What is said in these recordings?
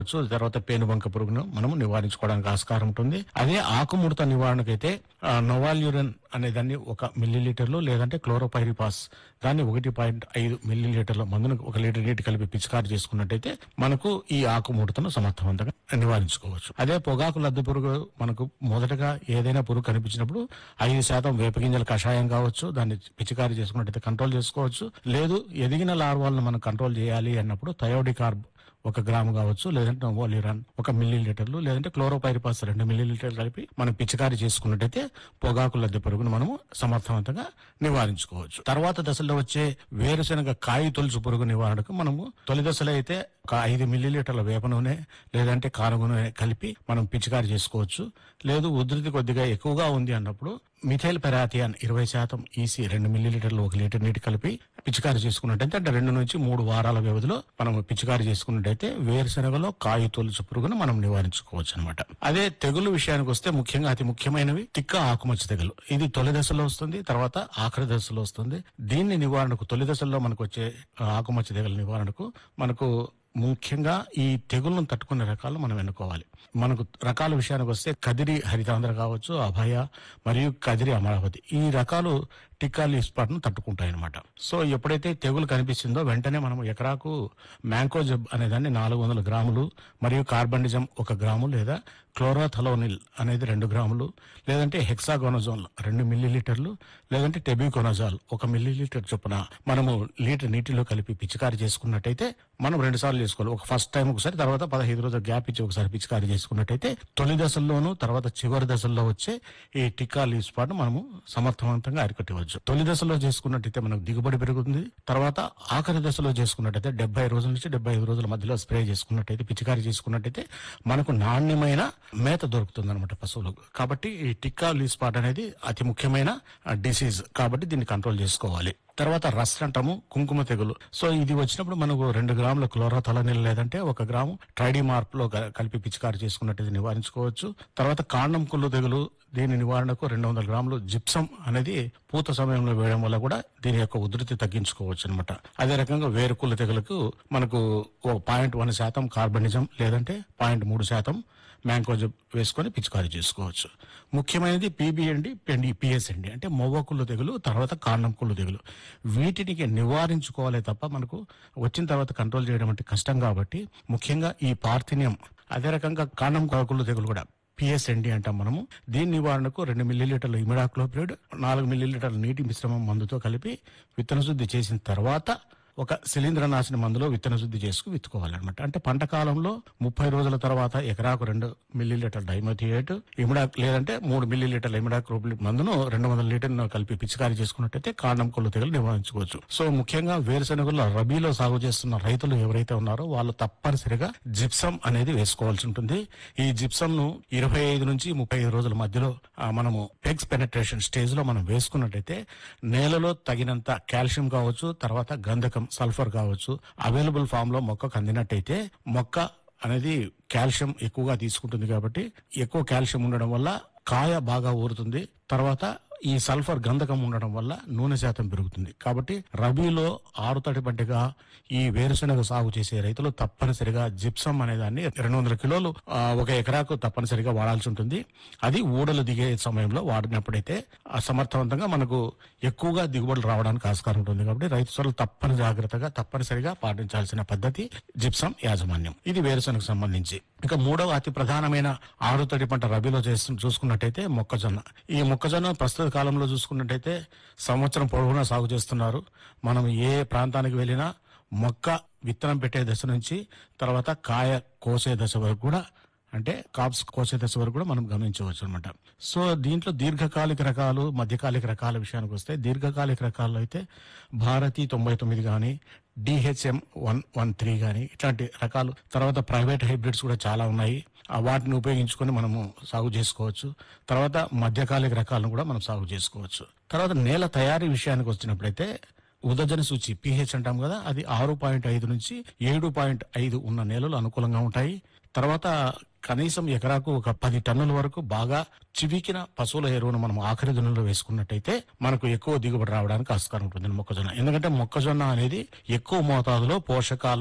so తర్వాత పేనుబంక పురుగును మనము నివారించుకోవడానికి ఆస్కారం ఉంటుంది అదే ఆకుముడత నివారణకైతే ఆ, నోవాల్యూరన్ అనే దాన్ని ఒక మిల్లీ లీటర్లు లేదంటే క్లోరోపైరిపాస్ దాన్ని ఒకటి పాయింట్ ఐదు మిల్లీ లీటర్ల మందును ఒక లీటర్ నీటి కలిపి పిచికారి చేసుకున్నట్టయితే మనకు ఈ ఆకుముడతను సమర్థవంతంగా నివారించుకోవచ్చు అదే పొగాకు లద్దె పురుగు మనకు మొదటగా ఏదైనా పురుగు కనిపించినప్పుడు ఐదు శాతం వేపగింజల కషాయం కావచ్చు దాన్ని పిచికారి చేసుకున్నట్టయితే కంట్రోల్ చేసుకోవచ్చు లేదు ఎదిగిన లార్వాలను మనం కంట్రోల్ చేయాలి అన్నప్పుడు థయోడికార్బ్ ఒక గ్రాము కావచ్చు లేదంటే నోవోలిరాన్ ఒక మిల్లీ లీటర్లు లేదంటే క్లోరోపైరిపాస్ రెండు మిల్లీ లీటర్లు కలిపి మనం పిచికారి చేసుకున్నట్టయితే పొగాకు లద్దె పురుగును మనము సమర్థవంతంగా నివారించుకోవచ్చు తర్వాత దశలో వచ్చే వేరుశనగ కాయ తొలుచు పురుగు నివారణకు మనము తొలి దశలో అయితే ఒక ఐదు మిల్లీ లీటర్ల వేప నూనె లేదంటే కారం నూనె కలిపి మనం పిచికారి చేసుకోవచ్చు లేదు ఉధృతి కొద్దిగా ఎక్కువగా ఉంది అన్నప్పుడు మిథైల్ పెరాథియాన్ ఇరవై శాతం ఈసీ రెండు మిల్లీ లీటర్లు ఒక లీటర్ నీటి కలిపి పిచికారి చేసుకున్నట్టయితే అంటే రెండు నుంచి మూడు వారాల వ్యవధిలో మనం పిచికారి చేసుకున్నట్టయితే వేరుశనగలో కాయ తొలుచు పురుగును మనం నివారించుకోవచ్చు అనమాట అదే తెగులు విషయానికి వస్తే ముఖ్యంగా అతి ముఖ్యమైనవి తిక్క ఆకుమచ్చ తెగులు ఇది తొలి దశలో వస్తుంది తర్వాత ఆఖరి దశలో వస్తుంది దీన్ని నివారణకు తొలి దశలో మనకు వచ్చే ఆ, ఆకుమచ్చ తెగుల నివారణకు మనకు ముఖ్యంగా ఈ తెగులను తట్టుకునే రకాలు మనం ఎన్నుకోవాలి మనకు రకాల విషయానికి వస్తే కదిరి హరితాంధ్ర కావచ్చు అభయ మరియు కదిరి అమరావతి ఈ రకాలు టిక్కా లీస్పాట్ను తట్టుకుంటాయి అనమాట సో ఎప్పుడైతే తెగులు కనిపిస్తుందో వెంటనే మనం ఎకరాకు మ్యాంకోజబ్ అనే దాన్ని నాలుగు వందల గ్రాములు మరియు కార్బండిజం ఒక గ్రాము లేదా క్లోరోథలోనిల్ అనేది రెండు గ్రాములు లేదంటే హెక్సాగోనజోల్ రెండు మిల్లీ లీటర్లు లేదంటే టెబికోనజాల్ ఒక మిల్లీ లీటర్ చొప్పున మనము లీటర్ నీటిలో కలిపి పిచికారి చేసుకున్నట్టయితే మనం రెండు సార్లు చేసుకోవాలి ఒక ఫస్ట్ టైం ఒకసారి తర్వాత పదహైదు రోజులు గ్యాప్ ఇచ్చి ఒకసారి పిచికారి చేసుకున్నట్టయితే తొలి దశల్లోనూ తర్వాత చివరి దశల్లో వచ్చే ఈ టిక్కా లీవ్స్ పాటు మనము సమర్థవంతంగా అరికట్టవచ్చు తొలి దశలో చేసుకున్నట్టయితే మనకు దిగుబడి పెరుగుతుంది తర్వాత ఆఖరి దశలో చేసుకున్నట్టయితే డెబ్బై రోజుల నుంచి డెబ్బై ఐదు రోజుల మధ్యలో స్ప్రే చేసుకున్నట్టయితే పిచికారి చేసుకున్నట్టయితే మనకు నాణ్యమైన మేత దొరుకుతుంది అనమాట పశువులకు కాబట్టి ఈ టిక్కా లీవ్ స్పాట్ అనేది అతి ముఖ్యమైన డిసీజ్ కాబట్టి దీన్ని కంట్రోల్ చేసుకోవాలి తర్వాత రస్ట్ అంటాము కుంకుమ తెగులు సో ఇది వచ్చినప్పుడు మనకు రెండు గ్రాముల క్లోరోథలనిల్ లేదంటే ఒక గ్రాము ట్రైడీ మార్ప్ లో క- కలిపి పిచికారి చేసుకున్నట్టు నివారించుకోవచ్చు తర్వాత కాండం కుళ్ళు తెగులు దీని నివారణకు రెండు వందల గ్రాములు జిప్సం అనేది పూత సమయంలో వేయడం వల్ల కూడా దీని యొక్క ఉధృతి తగ్గించుకోవచ్చు అనమాట అదే రకంగా వేరుకుళ్ళ తెగులకు మనకు ఒక పాయింట్ వన్ శాతం కార్బనిజం లేదంటే పాయింట్ మూడు శాతం మ్యాంకోజబ్ వేసుకొని పిచికారీ చేసుకోవచ్చు ముఖ్యమైనది పీబీఎండి పెండి పిఎస్ఎండి అంటే మొవ్వకుళ్ళు తెగులు తర్వాత కాండం కుళ్ళు తెగులు వీటిని నివారించుకోవాలే తప్ప మనకు వచ్చిన తర్వాత కంట్రోల్ చేయడం అంటే కష్టం కాబట్టి ముఖ్యంగా ఈ పార్థినియం అదే రకంగా కాండం కుళ్ళు తెగులు కూడా పిఎస్ఎండి అంటాం మనము దీని నివారణకు రెండు మిల్లీలీటర్ల ఇమిడాక్లోపిడ్ నాలుగు మిల్లీలీటర్ల నీటి మిశ్రమం మందుతో కలిపి విత్తన శుద్ధి చేసిన తర్వాత ఒక శిలీంద్రనాశన మందులో విత్తన శుద్ధి చేసుకు విత్తుకోవాలన్నమాట అంటే పంట కాలంలో ముప్పై రోజుల తర్వాత ఎకరాకు రెండు మిల్లీలీటర్ డైమోథియేట్ ఇమిడా లేదంటే మూడు మిల్లీలీటర్ల ఇమిడాక్రోపిడ్ మందును రెండు వందల లీటర్ కలిపి పిచికారి చేసుకున్నట్టయితే కాండం కొల్లు తెగలు నివారించుకోవచ్చు సో ముఖ్యంగా వేరుశనగలు రబీలో సాగు చేస్తున్న రైతులు ఎవరైతే ఉన్నారో వాళ్ళు తప్పనిసరిగా జిప్సం అనేది వేసుకోవాల్సి ఉంటుంది ఈ జిప్సం ను ఇరవై ఐదు నుంచి ముప్పై ఐదు రోజుల మధ్యలో ఆ, మనము పెగ్స్ పెనట్రేషన్ స్టేజ్ లో మనం వేసుకున్నట్టయితే నేలలో తగినంత కాల్షియం కావచ్చు తర్వాత గంధకం సల్ఫర్ కావచ్చు అవైలబుల్ ఫామ్ లో మొక్కకు అందినట్టయితే మొక్క అనేది కాల్షియం ఎక్కువగా తీసుకుంటుంది కాబట్టి ఎక్కువ కాల్షియం ఉండడం వల్ల కాయ బాగా ఊరుతుంది తర్వాత ఈ సల్ఫర్ గంధకం ఉండడం వల్ల నూనె శాతం పెరుగుతుంది కాబట్టి రబీలో ఆరుతడి పంటగా ఈ వేరుశనగ సాగు చేసే రైతులు తప్పనిసరిగా జిప్సం అనే దాన్ని రెండు వందల కిలోలు ఆ, ఒక ఎకరాకు తప్పనిసరిగా వాడాల్సి ఉంటుంది అది ఊడలు దిగే సమయంలో వాడినప్పుడైతే ఆ సమర్థవంతంగా మనకు ఎక్కువగా దిగుబడులు రావడానికి ఆస్కారం ఉంటుంది కాబట్టి రైతు సోదరులు తప్పని జాగ్రత్తగా తప్పనిసరిగా పాటించాల్సిన పద్ధతి జిప్సం యాజమాన్యం ఇది వేరుశనగకు సంబంధించి ఇక మూడవ అతి ప్రధానమైన ఆరుతడి పంట రబీలో చేస్తు చూసుకున్నట్టయితే మొక్కజొన్న ఈ మొక్కజొన్న ప్రస్తుత కాలంలో చూసుకున్నట్టయితే సంవత్సరం పొడవునా సాగు చేస్తున్నారు మనం ఏ ప్రాంతానికి వెళ్ళినా మొక్క విత్తనం పెట్టే దశ నుంచి తర్వాత కాయ కోసే దశ వరకు కూడా అంటే కాప్స్ కోసే దశ వరకు కూడా మనం గమనించవచ్చు అనమాట సో దీంట్లో దీర్ఘకాలిక రకాలు మధ్యకాలిక రకాల విషయానికి వస్తే దీర్ఘకాలిక రకాల్లో అయితే భారతి తొంభై తొమ్మిది కానీ డిహెచ్ఎం వన్ వన్ త్రీ కానీ ఇట్లాంటి రకాలు తర్వాత ప్రైవేట్ హైబ్రిడ్స్ కూడా చాలా ఉన్నాయి ఆ వాటిని ఉపయోగించుకొని మనము సాగు చేసుకోవచ్చు తర్వాత మధ్యకాలిక రకాలను కూడా మనం సాగు చేసుకోవచ్చు తర్వాత నేల తయారీ విషయానికి వచ్చినప్పుడైతే ఉదజన సూచి పిహెచ్ అంటాం కదా అది ఆరు పాయింట్ ఐదు నుంచి ఏడు పాయింట్ ఐదు ఉన్న నేలలు అనుకూలంగా ఉంటాయి తర్వాత కనీసం ఎకరాకు ఒక పది టన్నుల వరకు బాగా చివికిన పశువుల ఎరువును మనం ఆఖరి దున్నులో వేసుకున్నట్టయితే మనకు ఎక్కువ దిగుబడి రావడానికి ఆస్కారం ఉంటుంది మొక్కజొన్న ఎందుకంటే మొక్కజొన్న అనేది ఎక్కువ మోతాదులో పోషకాలను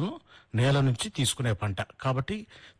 నేల నుంచి తీసుకునే పంట కాబట్టి